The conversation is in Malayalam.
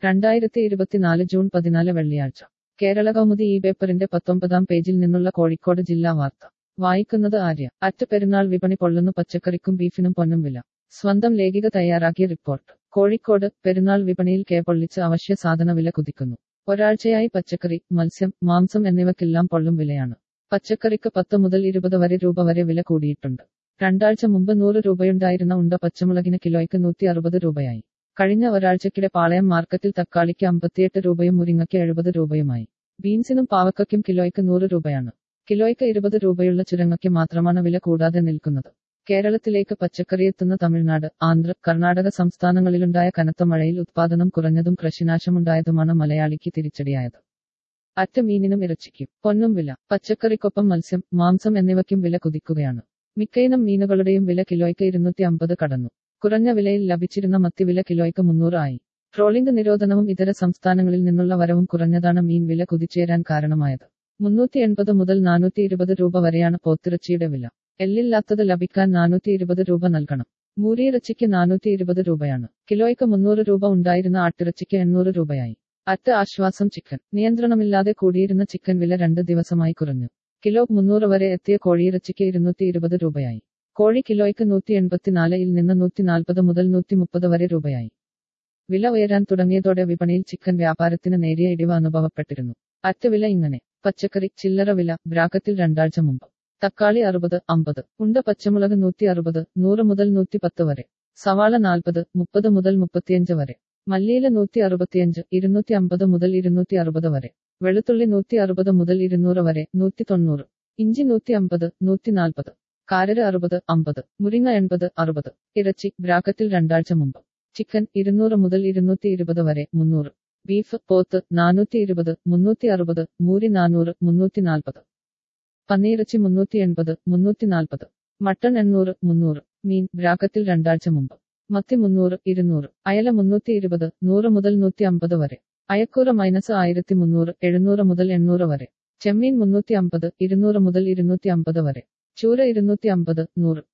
രണ്ടായിരത്തി ഇരുപത്തിനാല് ജൂൺ പതിനാല് വെള്ളിയാഴ്ച കേരള കൗമുദി ഈ പേപ്പറിന്റെ പത്തൊമ്പതാം പേജിൽ നിന്നുള്ള കോഴിക്കോട് ജില്ലാ വാർത്ത വായിക്കുന്നത് ആര്യ അറ്റ് പെരുന്നാൾ വിപണി പൊള്ളുന്നു പച്ചക്കറിക്കും ബീഫിനും പൊന്നും വില സ്വന്തം ലേഖിക തയ്യാറാക്കിയ റിപ്പോർട്ട് കോഴിക്കോട് പെരുന്നാൾ വിപണിയിൽ കെ പൊള്ളിച്ച് അവശ്യ സാധന വില കുതിക്കുന്നു ഒരാഴ്ചയായി പച്ചക്കറി മത്സ്യം മാംസം എന്നിവയ്ക്കെല്ലാം പൊള്ളും വിലയാണ് പച്ചക്കറിക്ക് പത്ത് മുതൽ ഇരുപത് വരെ രൂപ വരെ വില കൂടിയിട്ടുണ്ട് രണ്ടാഴ്ച മുമ്പ് നൂറ് രൂപയുണ്ടായിരുന്ന ഉണ്ട പച്ചമുളകിന് കിലോയ്ക്ക് നൂറ്റി അറുപത് രൂപയായി കഴിഞ്ഞ ഒരാഴ്ചക്കിടെ പാളയം മാർക്കറ്റിൽ തക്കാളിക്ക് അമ്പത്തിയെട്ട് രൂപയും മുരിങ്ങയ്ക്ക് എഴുപത് രൂപയുമായി ബീൻസിനും പാവക്കയ്ക്കും കിലോയ്ക്ക് നൂറ് രൂപയാണ് കിലോയ്ക്ക് ഇരുപത് രൂപയുള്ള ചുരങ്ങയ്ക്ക് മാത്രമാണ് വില കൂടാതെ നിൽക്കുന്നത് കേരളത്തിലേക്ക് പച്ചക്കറി എത്തുന്ന തമിഴ്നാട് ആന്ധ്ര കർണാടക സംസ്ഥാനങ്ങളിലുണ്ടായ കനത്ത മഴയിൽ ഉത്പാദനം കുറഞ്ഞതും കൃഷിനാശമുണ്ടായതുമാണ് മലയാളിക്ക് തിരിച്ചടിയായത് അറ്റ മീനിനും ഇറച്ചിക്കും പൊന്നും വില പച്ചക്കറിക്കൊപ്പം മത്സ്യം മാംസം എന്നിവയ്ക്കും വില കുതിക്കുകയാണ് മിക്കയിനം മീനുകളുടെയും വില കിലോയ്ക്ക് ഇരുന്നൂറ്റി അമ്പത് കടന്നു കുറഞ്ഞ വിലയിൽ ലഭിച്ചിരുന്ന മത്തി വില കിലോയ്ക്ക് മുന്നൂറ് ആയി ട്രോളിംഗ് നിരോധനവും ഇതര സംസ്ഥാനങ്ങളിൽ നിന്നുള്ള വരവും കുറഞ്ഞതാണ് മീൻ വില കുതിച്ചുയരാൻ കാരണമായത് മുന്നൂറ്റി എൺപത് മുതൽ നാനൂറ്റി ഇരുപത് രൂപ വരെയാണ് പോത്തിറച്ചിയുടെ വില എല്ലില്ലാത്തത് ലഭിക്കാൻ നാനൂറ്റി ഇരുപത് രൂപ നൽകണം മൂരിയിറച്ചിക്ക് നാനൂറ്റി ഇരുപത് രൂപയാണ് കിലോയ്ക്ക് മുന്നൂറ് രൂപ ഉണ്ടായിരുന്ന ആട്ടിറച്ചിക്ക് എണ്ണൂറ് രൂപയായി അറ്റ് ആശ്വാസം ചിക്കൻ നിയന്ത്രണമില്ലാതെ കൂടിയിരുന്ന ചിക്കൻ വില രണ്ട് ദിവസമായി കുറഞ്ഞു കിലോ മുന്നൂറ് വരെ എത്തിയ കോഴിയിറച്ചിക്ക് ഇരുന്നൂറ്റി ഇരുപത് രൂപയായി കോഴി കിലോയ്ക്ക് നൂറ്റി എൺപത്തിനാലിൽ നിന്ന് നൂറ്റി നാൽപ്പത് മുതൽ നൂറ്റി മുപ്പത് വരെ രൂപയായി വില ഉയരാൻ തുടങ്ങിയതോടെ വിപണിയിൽ ചിക്കൻ വ്യാപാരത്തിന് നേരിയ ഇടിവ് അനുഭവപ്പെട്ടിരുന്നു അറ്റ വില ഇങ്ങനെ പച്ചക്കറി ചില്ലറ വില ബ്രാക്കറ്റിൽ രണ്ടാഴ്ച മുമ്പ് തക്കാളി അറുപത് അമ്പത് ഉണ്ട പച്ചമുളക് നൂറ്റി അറുപത് നൂറ് മുതൽ നൂറ്റി പത്ത് വരെ സവാള നാൽപ്പത് മുപ്പത് മുതൽ മുപ്പത്തിയഞ്ച് വരെ മല്ലിയില നൂറ്റി അറുപത്തിയഞ്ച് ഇരുന്നൂറ്റി അമ്പത് മുതൽ ഇരുന്നൂറ്റി അറുപത് വരെ വെളുത്തുള്ളി നൂറ്റി അറുപത് മുതൽ ഇരുന്നൂറ് വരെ നൂറ്റി തൊണ്ണൂറ് ഇഞ്ചി നൂറ്റി അമ്പത് നൂറ്റി നാൽപ്പത് കാരര് അറുപത് അമ്പത് മുരിങ്ങ എൺപത് അറുപത് ഇറച്ചി ബ്രാക്കറ്റിൽ രണ്ടാഴ്ച മുമ്പ് ചിക്കൻ ഇരുന്നൂറ് മുതൽ ഇരുന്നൂറ്റി ഇരുപത് വരെ മുന്നൂറ് ബീഫ് പോത്ത് നാനൂറ്റി ഇരുപത് മുന്നൂറ്റി അറുപത് മൂരി നാനൂറ് മുന്നൂറ്റി നാൽപ്പത് പന്നിയിറച്ചി മുന്നൂറ്റി എൺപത് മുന്നൂറ്റി നാൽപ്പത് മട്ടൺ എണ്ണൂറ് മുന്നൂറ് മീൻ ബ്രാക്കറ്റിൽ രണ്ടാഴ്ച മുമ്പ് മത്തി മുന്നൂറ് ഇരുന്നൂറ് അയല മുന്നൂറ്റി ഇരുപത് നൂറ് മുതൽ നൂറ്റി അമ്പത് വരെ അയക്കൂറ മൈനസ് ആയിരത്തി മുന്നൂറ് എഴുന്നൂറ് മുതൽ എണ്ണൂറ് വരെ ചെമ്മീൻ മുന്നൂറ്റി അമ്പത് ഇരുന്നൂറ് മുതൽ ഇരുന്നൂറ്റി അമ്പത് വരെ ചൂര ഇരുന്നൂറ്റി അമ്പത് നൂറ്